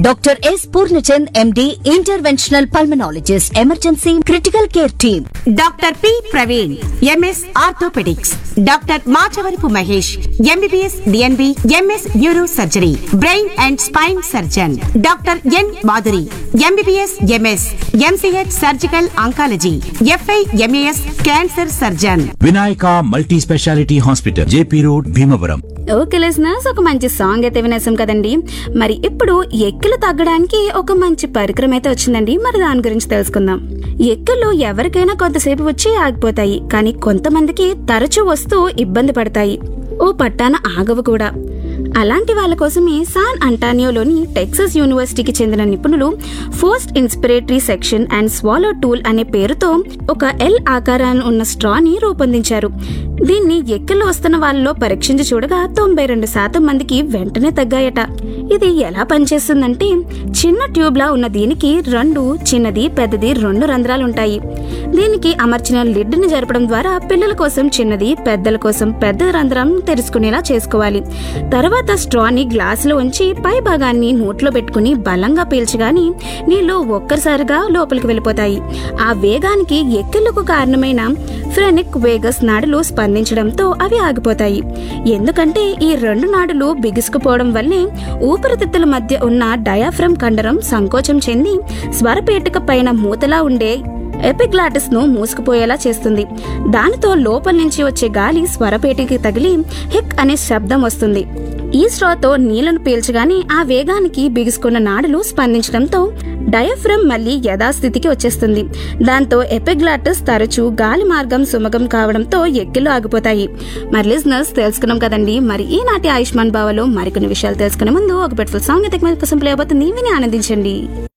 doctor S Purnachand MD interventional pulmonologist emergency critical care team doctor P Praveen MS orthopaedics doctor Machavarapu Mahesh MBBS DNB MS neuro surgery brain and spine surgeon doctor N Madhuri MBBS MS MCh surgical oncology FI MAS cancer surgeon Vinayaka multi speciality hospital JP road Bhimavaram okay listeners ఒక మంచి song అయితే వినేసాం కదండి మరి ఇప్పుడు ఎక్కిలు తగ్గడానికి ఒక మంచి పరికరం అయితే వచ్చిందండి మరి దాని గురించి తెలుసుకుందాం ఎక్కిళ్ళు ఎవరికైనా కొంతసేపు వచ్చి ఆగిపోతాయి కానీ కొంతమందికి తరచూ వస్తూ ఇబ్బంది పడతాయి ఓ పట్టాన ఆగవు కూడా అలాంటి వాళ్ళ కోసమే సాన్ అంటానియోలోని టెక్సస్ యూనివర్సిటీకి చెందిన నిపుణులు forced inspiratory section and swallow tool అనే పేరుతో ఒక ఎల్ ఆకారాన్ని ఉన్న స్ట్రాని రూపొందించారు దీన్ని ఎక్కిళ్ళు వస్తున్న వాళ్ళలో పరీక్షించి చూడగా తొంభై రెండు శాతం మందికి వెంటనే తగ్గాయట ఇది ఎలా పనిచేస్తుందంటే చిన్న ట్యూబ్ లా ఉన్న దీనికి రెండు చిన్నది పెద్దది రెండు రంధ్రాలుంటాయి దీనికి అమర్చిన లిడ్ ని జరపడం ద్వారా పిల్లల కోసం చిన్నది పెద్దల కోసం పెద్ద రంధ్రం తెరుచుకునేలా చేసుకోవాలి తర్వాత స్ట్రాని గ్లాసులో ఉంచి పై భాగాన్ని నోట్లో పెట్టుకుని బలంగా పీల్చగాని నీళ్లు ఒక్కసారిగా లోపలికి వెళ్ళిపోతాయి ఆ వేగానికి ఎక్కిళ్లకు కారణమైన ఫ్రెనిక్ వేగస్ నాడులు స్పందించడంతో అవి ఆగిపోతాయి ఎందుకంటే ఈ రెండు నాడులు బిగుసుకుపోవడం వల్లే ఊపిరితిత్తుల మధ్య ఉన్న డయాఫ్రమ్ కండరం సంకోచం చెంది స్వరపేటిక పైన మూతలా ఉండే ఎపిగ్లాటిస్ ను మూసుకుపోయేలా చేస్తుంది దానితో లోపల నుంచి వచ్చే గాలి స్వరపేటికి తగిలి హిక్ అనే శబ్దం వస్తుంది ఈ స్ట్రాతో నీళ్లను పీల్చగానే ఆ వేగానికి బిగుసుకున్న నాడులు స్పందించడంతో డయాఫ్రమ్ మళ్ళీ యథాస్థితికి వచ్చేస్తుంది దాంతో ఎపిగ్లాటిస్ తరచూ గాలి మార్గం సుమగం కావడంతో ఎక్కిళ్ళు ఆగిపోతాయి మరి లిజనర్స్ తెలుసుకున్నాం కదండి మరి ఈనాటి ఆయుష్మాన్ బావలో మరికొన్ని విషయాలు తెలుసుకునే ముందు ఒక పెట్రోల్ సాంగ్ అయితే కోసం ప్లే అవుతుంది విని ఆనందించండి